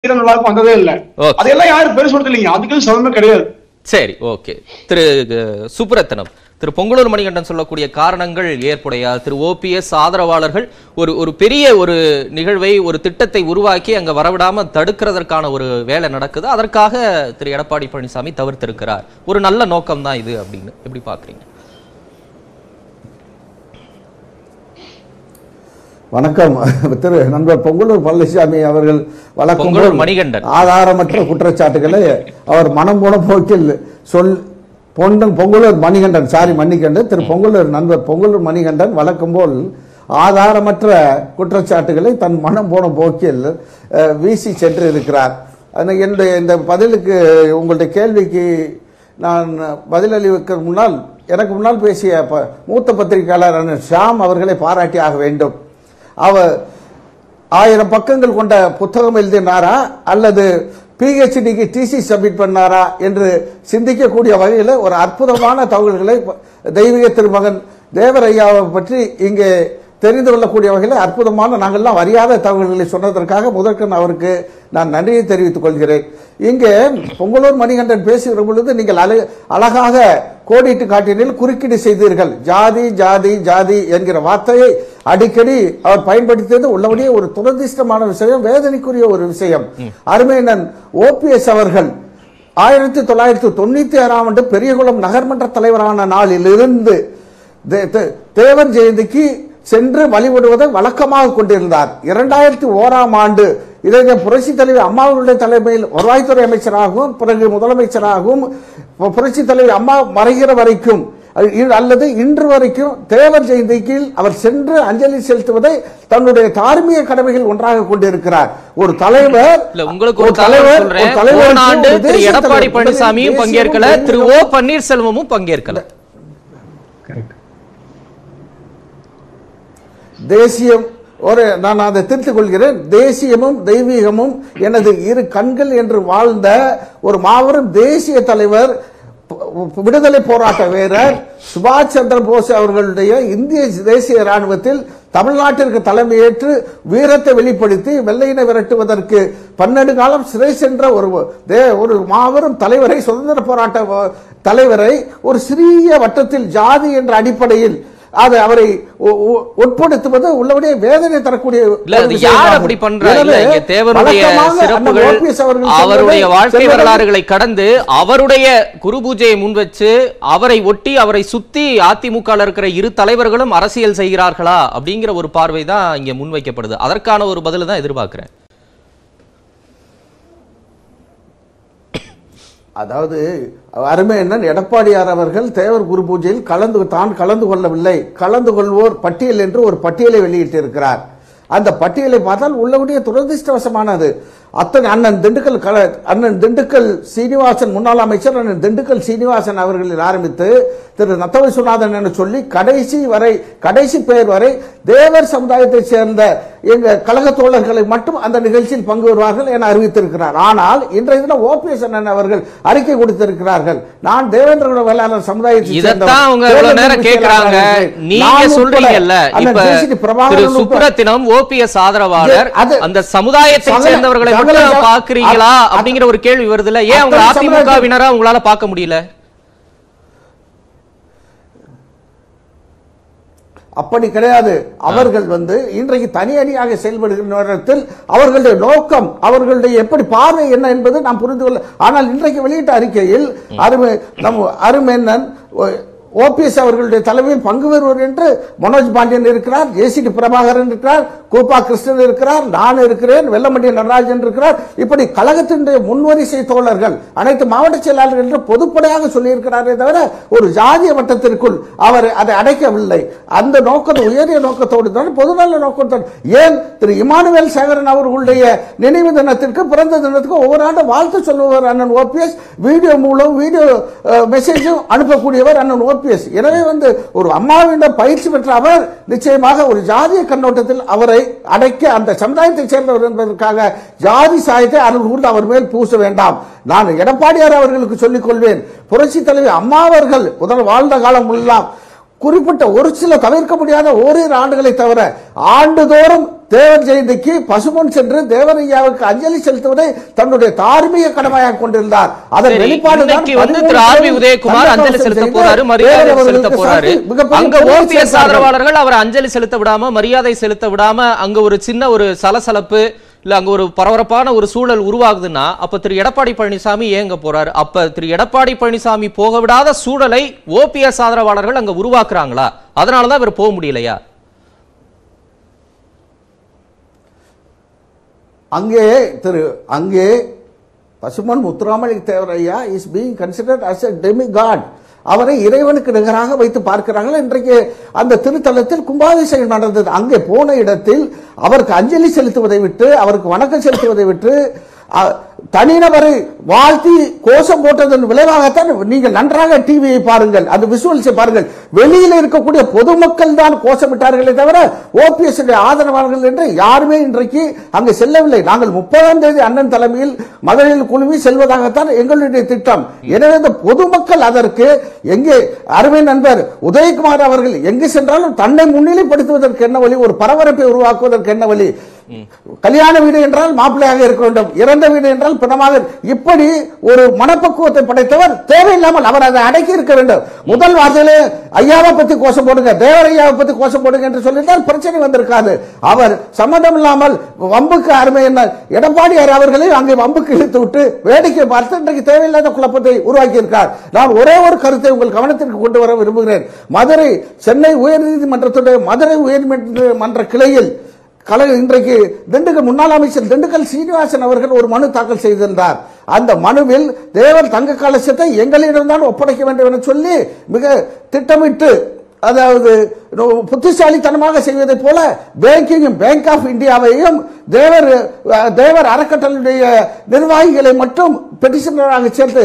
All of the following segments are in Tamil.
நல்லாக்கும் வந்ததே இல்ல Okay. அதெல்லாம் யாரும் பெருசு இல்லைங்க அதுக்கு சதமே கிடையாது சரி ஓகே திரு அஹ், சுப்புரத்தனம் திரு பொங்கலூர் மணிகண்டன் சொல்லக்கூடிய காரணங்கள் ஏற்புடையா திரு ஓபிஎஸ் ஆதரவாளர்கள் ஒரு ஒரு பெரிய ஒரு நிகழ்வை ஒரு திட்டத்தை உருவாக்கி அங்க வரவிடாம தடுக்கிறதற்கான ஒரு வேலை நடக்குது அதற்காக திரு எடப்பாடி பழனிசாமி தவிர்த்திருக்கிறார் ஒரு நல்ல நோக்கம் தான் இது அப்படின்னு எப்படி பாக்குறீங்க வணக்கம் திரு நண்பர் பொங்கலூர் பழனிசாமி அவர்கள் வழக்கம் பொங்கலூர் போல் மணிகண்டன். ஆதாரமற்ற குற்றச்சாட்டுகளை அவர் மனம் போன போக்கில் சொல் பொண்டன் பொங்கலூர் மணிகண்டன் சாரி மணிகண்டன் திரு பொங்கலூர் நண்பர் பொங்கலூர் மணிகண்டன் வழக்கம் போல் ஆதாரமற்ற குற்றச்சாட்டுகளை தன் மனம் போன போக்கில் அஹ், வீசி சென்று இருக்கிறார் அதனால என்னுடைய இந்த பதிலுக்கு உங்களுடைய கேள்விக்கு நான் பதிலளிக்க முன்னால் எனக்கு முன்னால் பேசிய ப- மூத்த பத்திரிகையாளர் அண்ணன் ஷாம் அவர்களை பாராட்டி ஆக வேண்டும் அவர் ஆயிரம் பக்கங்கள் கொண்ட புத்தகம் எழுதினாரா அல்லது பிஹெச்டிக்கு டிசி சப்மிட் பண்ணாரா என்று சிந்திக்கக்கூடிய வகையில் ஒரு அற்புதமான தகவல்களை ப- தெய்வீக திருமகன் தேவரையாவை பற்றி இங்கே தெரிந்து கொள்ளக்கூடிய வகையில் அற்புதமான நாங்கள்லாம் அறியாத தகவல்களை சொன்னதற்காக முதற்கண் அவருக்கு நான் நன்றியை தெரிவித்துக் கொள்கிறேன் இங்கே பொங்கலூர் மணிகண்டன் பேசுகிற பொழுது நீங்கள் அழ- அழகாக கோடிட்டு காட்டினில் குறுக்கீடு செய்தீர்கள் ஜாதி ஜாதி ஜாதி என்கிற வார்த்தையை அடிக்கடி அவர் பயன்படுத்தியது உள்ளபடியே ஒரு துரதிர்ஷ்டமான விஷயம் வேதனைக்குரிய ஒரு விஷயம் அருமையனன் ஓபிஎஸ் அவர்கள் ஆயிரத்தி தொள்ளாயிரத்தி தொண்ணூத்தி ஆறாம் ஆண்டு பெரியகுளம் நகர்மன்ற தலைவரான நாளிலிருந்து தே- தே- தேவர் ஜெயந்திக்கு சென்று வழிபடுவதை வழக்கமாக கொண்டிருந்தார் இரண்டாயிரத்தி ஓராம் ஆண்டு இளைஞர் புரட்சி தலைவர் அம்மாவுடைய தலைமையில் வருவாய்த்துறை அமைச்சராகவும் பிறகு முதலமைச்சராகவும் பு- புரட்சி தலைவர் அம்மா மறைகிற வரைக்கும் அ- இ- அல்லது இன்று வரைக்கும் தேவர் ஜெயந்திக்கு அவர் சென்று அஞ்சலி செலுத்துவதை தன்னுடைய தார்மீக கடமைகள் ஒன்றாக கொண்டிருக்கிறார் ஒரு தலைவர் இல்ல உங்களுக்கு ஒரு தலைவர் சொல்றேன் போன ஆண்டு திரு எடப்பாடி பழனிசாமியும் பங்கேற்கல திரு ஓ பன்னீர்செல்வமும் பங்கேற்கல தேசியம் ஒரு நான் அதை திருத்திக் கொள்கிறேன் தேசியமும் தெய்வீகமும் எனது இரு கண்கள் என்று வாழ்ந்த ஒரு மாபெரும் தேசிய தலைவர் ப- விடுதலை போராட்ட வீரர் சுபாஷ் சந்திர போஸ் அவர்களுடைய இந்திய தேசிய ராணுவத்தில் தமிழ்நாட்டிற்கு தலைமையேற்று வீரத்தை வெளிப்படுத்தி வெள்ளையினை விரட்டுவதற்கு பன்னெண்டு காலம் சிறை சென்ற ஒரு தே- ஒரு மாபெரும் தலைவரை சுதந்திர போராட்ட வ- தலைவரை ஒரு சிறிய வட்டத்தில் ஜாதி என்ற அடிப்படையில் அது அவரை ஒ- ஒ- உட்படுத்துவது உள்ளபடியே வேதனை தரக்கூடிய இல்ல ஒரு அது விஷயமாகும். யார் அப்படி பண்றா இல்ல எனவே, இங்க தேவனுடைய வழக்கமாக அண்ணன் சிறப்புகள் OPS அவர்கள் அவருடைய சொல்வதை வாழ்க்கை செல்வராஜ் வரலாறுகளை கடந்து அவருடைய குரு பூஜையை முன் வச்சு அவரை ஒட்டி அவரை சுத்தி அதிமுக ல இருக்கிற இரு தலைவர்களும் அரசியல் செய்கிறார்களா அப்படிங்கிற ஒரு பார்வை தான் இங்க முன்வைக்கப்படுது அதற்கான ஒரு பதில தான் எதிர்பார்க்கிறேன் அதாவது அருமையண்ணன் எடப்பாடியார் அவர்கள் தேவர் குரு பூஜையில் கலந்து தான் கலந்து கொள்ளவில்லை கலந்து கொள்வோர் பட்டியல் என்று ஒரு பட்டியலை வெளியிட்டிருக்கிறார் அந்த பட்டியலை பார்த்தால் உள்ளபடியே துரதிருஷ்டவசமானது அத்தனை அண்ணன் திண்டுக்கல் கல அண்ணன் திண்டுக்கல் சீனிவாசன் முன்னாள் அமைச்சர் அண்ணன் திண்டுக்கல் சீனிவாசன் அவர்களில் ஆரம்பித்து திரு நத்தவ சுநாதன் என சொல்லி கடைசி வரை கடைசி பெயர் வரை தேவர் சமுதாயத்தைச் சேர்ந்த எங்க கழக தோழர்களை மட்டும் அந்த நிகழ்ச்சியில் பங்கு வருவார்கள் என அறிவித்திருக்கிறார் ஆனால் இன்றைய தினம் ஓபிஎஸ் அண்ணன் அவர்கள் அறிக்கை கொடுத்திருக்கிறார்கள் நான் தேவேந்திர வேளாளர் சமுதாயத்தை இதத்தான் அவங்க இவ்வளவு நேரம் கேக்குறாங்க நீங்க சொல்றீங்கல்ல இப்ப திரு சுப்ரத்தினம் ஓபிஎஸ் ஆதரவாளர் அது- அந்த சமுதாயத்தை சகல- சேர்ந்தவர்களை சகல மட்டும் ஜா- பாக்குறீங்களா அ- அ- அப்படிங்கிற ஒரு கேள்வி வருதுல்ல ஏன் அவங்க அத்தனை சமுதாயத்தை- அதிமுகவினரா உங்களால பார்க்க முடியல அப்படி கிடையாது அவர்கள் வந்து இன்றைக்கு தனி அணியாக செயல்படுகிற நேரத்தில் அவர்களுடைய நோக்கம் அவர்களுடைய எப்படி பார்வை என்ன என்பது நாம் புரிந்து கொள்ள ஆனால் இன்றைக்கு வெளியிட்ட அறிக்கையில் அருமை நம் அருமென்னன் ஓபிஎஸ் அவர்களுடைய தலைமையில் பங்கு பெறுவர் என்று மனோஜ் பாண்டியன் இருக்கிறார் ஜேசிடி பிரபாகரன் இருக்கிறார் கோபா கிருஷ்ணன் இருக்கிறார் நான் இருக்கிறேன் வெள்ளமண்டி நடராஜன் இருக்கிறார் இப்படி கழகத்தினுடைய முன்வரிசை தோழர்கள் அனைத்து மாவட்ட செயலாளர்கள் என்று பொதுப்படையாக சொல்லியிருக்கிறாரே தவிர ஒரு ஜாதிய வட்டத்திற்குள் அவர் அதை அடைக்கவில்லை அந்த நோக்கத்தை உயரிய நோக்கத்தோடு தான் பொதுநல நோக்கத்தோடு ஏன் திரு இமானுவேல் சேகரன் அவர்களுடைய நினைவு தினத்திற்கு பிறந்த தினத்துக்கு ஒவ்வொரு ஆண்டு வாழ்த்து சொல்லுவார் அண்ணன் ஓபிஎஸ் வீடியோ மூலம் வீடியோ மெசேஜும் அனுப்பக்கூடியவர் அண்ணன் ஓபிஎஸ் எனவே வந்து ஒரு அம்மாவிடம் பயிற்சி பெற்ற அவர் நிச்சயமாக ஒரு ஜாதிய கண்ணோட்டத்தில் அவரை அடைக்க அந்த சமுதாயத்தைச் சேர்ந்தவர் என்பதற்காக ஜாதி சாயத்தை அருள் கூர்ந்து அவர் மேல் பூச வேண்டாம் நான் எடப்பாடியார் அவர்களுக்கு சொல்லிக் கொள்வேன் புரட்சி தலைவி அம்மா அவர்கள் முதல் வாழ்ந்த காலம் எல்லாம் குறிப்பிட்ட ஒரு சில தவிர்க்க முடியாத ஓரிரு ஆண்டுகளை தவிர ஆண்டுதோறும் தேவர் ஜெயந்திக்கு பசுமன் சென்று தேவரையாவுக்கு அஞ்சலி செலுத்துவதை தன்னுடைய தார்மீக கடமையாக கொண்டிருந்தார் அதன் சரி, வெளிப்பாடு இன்னைக்கு வந்து திரு ஆர் பி உதயகுமார் அஞ்சலி செலுத்த போறாரு மரியாதை செலுத்த போறாரு அங்க ஓபிஎஸ் ஆதரவாளர்கள் அவர் அஞ்சலி செலுத்த விடாம மரியாதை செலுத்த விடாம அங்க ஒரு சின்ன ஒரு சலசலப்பு இல்ல அங்க ஒரு பரபரப்பான ஒரு சூழல் உருவாகுதுன்னா அப்ப திரு எடப்பாடி பழனிசாமி ஏங்க போறாரு அப்ப திரு எடப்பாடி பழனிசாமி போக விடாத சூழலை ஓபிஎஸ் ஆதரவாளர்கள் அங்க உருவாக்குறாங்களா அதனாலதான் இவர் போக முடியலையா அங்கே திரு அங்கே பசுமன் முத்துராமலிங்க தேவரையா is being considered as a demigod அவரை இறைவனுக்கு நிகராக வைத்து பார்க்கிறார்கள் இன்றைக்கு அந்த திருத்தலத்தில் கும்பாபிஷேகம் நடந்தது அங்கே போன இடத்தில் அவருக்கு அஞ்சலி செலுத்துவதை விட்டு அவருக்கு வணக்கம் செலுத்துவதை விட்டு அ- தனிநபரை வாழ்த்தி கோஷம் போட்டதன் விளைவாகத்தான் நீங்கள் நன்றாக டிவியை பாருங்கள் அந்த விசுவல்ஸை பாருங்கள் வெளியில் இருக்கக்கூடிய பொதுமக்கள் தான் கோஷமிட்டார்களே தவிர ஓபிஎஸ் ஆதரவாளர்கள் என்று யாருமே இன்றைக்கு அங்கு செல்லவில்லை நாங்கள் முப்பதாம் தேதி அண்ணன் தலைமையில் மகளிர் குழுமி செல்வதாகத்தான் எங்களுடைய திட்டம் எனவே இந்த பொதுமக்கள் அதற்கு எங்கே அருமை நண்பர் உதயகுமார் அவர்கள் எங்கு சென்றாலும் தன்னை முன்னிலைப்படுத்துவதற்கு என்ன வழி ஒரு பரபரப்பை உருவாக்குவதற்கு என்ன வழி கல்யாண வீடு என்றால் மாப்பிள்ளையாக இருக்க வேண்டும் இறந்த வீடு என்றால் பிணமாக இப்படி ஒரு மனப்பக்குவத்தை படைத்தவர் தேவையில்லாமல் அவர் அதை அடக்கி இருக்க வேண்டும் முதல் வார்த்தையிலே ஐயாவை பத்தி கோஷம் போடுங்க தேவர் ஐயாவை பத்தி கோஷம் போடுங்க என்று சொல்லிட்டால் பிரச்சனை வந்திருக்காது அவர் சம்மதம் இல்லாமல் வம்புக்கு அருமை என்ன எடப்பாடியார் அவர்களை அங்கே வம்புக்கு இழுத்து விட்டு வேடிக்கை பார்த்து இன்றைக்கு தேவையில்லாத குழப்பத்தை உருவாக்கி இருக்கிறார் நான் ஒரே ஒரு கருத்தை உங்கள் கவனத்திற்கு கொண்டு வர விரும்புகிறேன் மதுரை சென்னை உயர்நீதிமன்றத்துடைய மதுரை உயர்நீதிமன்ற கிளையில் கல இன்றைக்கு திண்டுக்கல் முன்னாள் அமைச்சர் திண்டுக்கல் சீனிவாசன் அவர்கள் ஒரு மனு தாக்கல் செய்திருந்தார் அந்த மனுவில் தேவர் தங்க கலசத்தை எங்களிடம்தான் ஒப்படைக்க வேண்டும் என சொல்லி மிக திட்டமிட்டு அதாவது புத்திசாலித்தனமாக செய்வதைப் போல பேங்கிங் பேங்க் ஆஃப் இந்தியாவையும் தேவர் அஹ், தேவர் அறக்கட்டளையுடைய நிர்வாகிகளை மட்டும் பெட்டிஷனராக சேர்த்து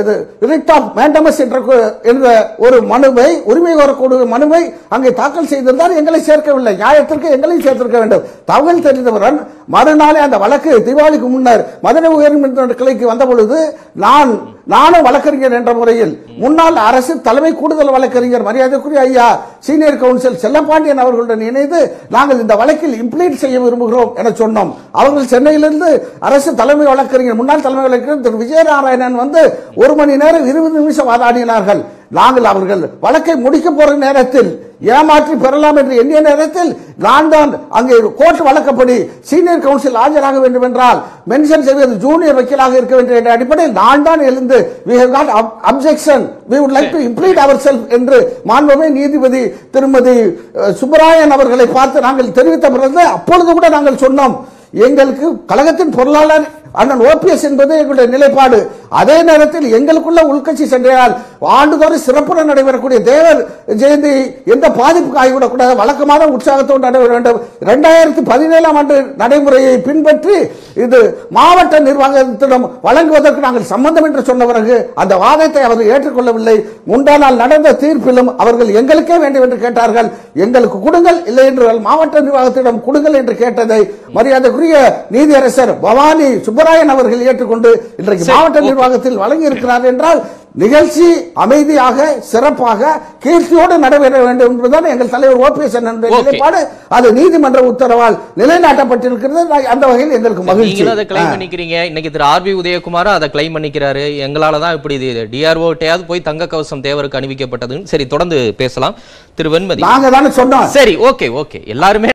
ரிட் ஆஃப் மேண்டமஸ் என்ற கு- என்ற ஒரு மனுவை உரிமை கோரக்கூடிய மனுவை அங்கே தாக்கல் செய்திருந்தார் எங்களை சேர்க்கவில்லை நியாயத்திற்கு எங்களையும் சேர்த்திருக்க வேண்டும் தகவல் தெரிந்தவரன் மறுநாளே அந்த வழக்கு தீபாவளிக்கு முன்னர் மதுரை உயர்நீதிமன்ற கிளைக்கு வந்த பொழுது நான் நானும் வழக்கறிஞர் என்ற முறையில் முன்னாள் அரசு தலைமை கூடுதல் வழக்கறிஞர் மரியாதைக்குரிய ஐயா சீனியர் கவுன்சில் செல்லப்பாண்டியன் அவர்களுடன் இணைந்து நாங்கள் இந்த வழக்கில் இம்ப்ளீட் செய்ய விரும்புகிறோம் என சொன்னோம் அவர்கள் சென்னையிலிருந்து அரசு தலைமை வழக்கறிஞர் முன்னாள் தலைமை வழக்கறிஞர் திரு விஜயநாராயணன் வந்து ஒரு மணி நேரம் இருபது நிமிஷம் வாதாடினார்கள் நாங்கள் அவர்கள் வழக்கை முடிக்க போற நேரத்தில் ஏமாற்றி பெறலாம் என்று எண்ணிய நேரத்தில் நான் தான் அங்கே கோர்ட் வழக்கப்படி சீனியர் கவுன்சில் ஆஜராக வேண்டும் என்றால் மென்ஷன் செய்வது ஜூனியர் வக்கீலாக இருக்க வேண்டிய என்ற அடிப்படையில் நான் தான் எழுந்து we have got ob- objection we would like to implead ourselves என்று மாண்புமை நீதிபதி திருமதி அஹ், சுப்பராயன் அவர்களை பார்த்து நாங்கள் தெரிவித்த பிறகு அப்பொழுது கூட நாங்கள் சொன்னோம் எங்களுக்கு கழகத்தின் பொருளாளர் அண்ணன் ஓபிஎஸ் என்பது எங்களுடைய நிலைப்பாடு அதே நேரத்தில் எங்களுக்குள்ள உள்கட்சி சென்றால் ஆண்டுதோறும் சிறப்புடன் நடைபெறக்கூடிய தேவர் ஜெயந்தி எந்த பாதிப்புக்கு ஆகிவிடக்கூடாது வழக்கமான உற்சாகத்தோடு நடைபெற வேண்டும் இரண்டாயிரத்தி பதினேழாம் ஆண்டு நடைமுறையை பின்பற்றி இது மாவட்ட நிர்வாகத்திடம் வழங்குவதற்கு நாங்கள் சம்பந்தம் என்று சொன்ன பிறகு அந்த வாதத்தை அவர் ஏற்றுக்கொள்ளவில்லை முந்தா நாள் நடந்த தீர்ப்பிலும் அவர்கள் எங்களுக்கே வேண்டும் என்று கேட்டார்கள் எங்களுக்கு கொடுங்கள் இல்லை என்று மாவட்ட நிர்வாகத்திடம் கொடுங்கள் என்று கேட்டதை மரியாதைக்குரிய நீதியரசர் பவானி சுப்பராயன் அவர்கள் ஏற்றுக்கொண்டு இன்றைக்கு சரி, மாவட்ட ஓகே. நிர்வாகத்தில் வழங்கி இருக்கிறார் என்றால் நிகழ்ச்சி அமைதியாக சிறப்பாக கீர்த்தியோடு நடைபெற வேண்டும் என்பதுதான் எங்கள் தலைவர் ஓபிஎஸ் ஓகே. நிலைப்பாடு அது நீதிமன்ற உத்தரவால் நிலைநாட்டப்பட்டிருக்கிறது நான் அந்த வகையில் எங்களுக்கு மகிழ்ச்சி நீங்களும் அதை கிளைம் ஆ. பண்ணிக்கிறீங்க இன்னைக்கு திரு ஆர்பி உதயகுமாரும் அதை கிளைம் பண்ணிக்கிறாரு எங்களால தான் இப்படி இது டிஆர்ஓ கிட்டயாவது போய் தங்க கவசம் தேவருக்கு அணிவிக்கப்பட்டதுன்னு சரி தொடர்ந்து பேசலாம் திரு வெண்மதி நாங்க தானே சொன்னோம் சரி ஓகே ஓகே எல்லாருமே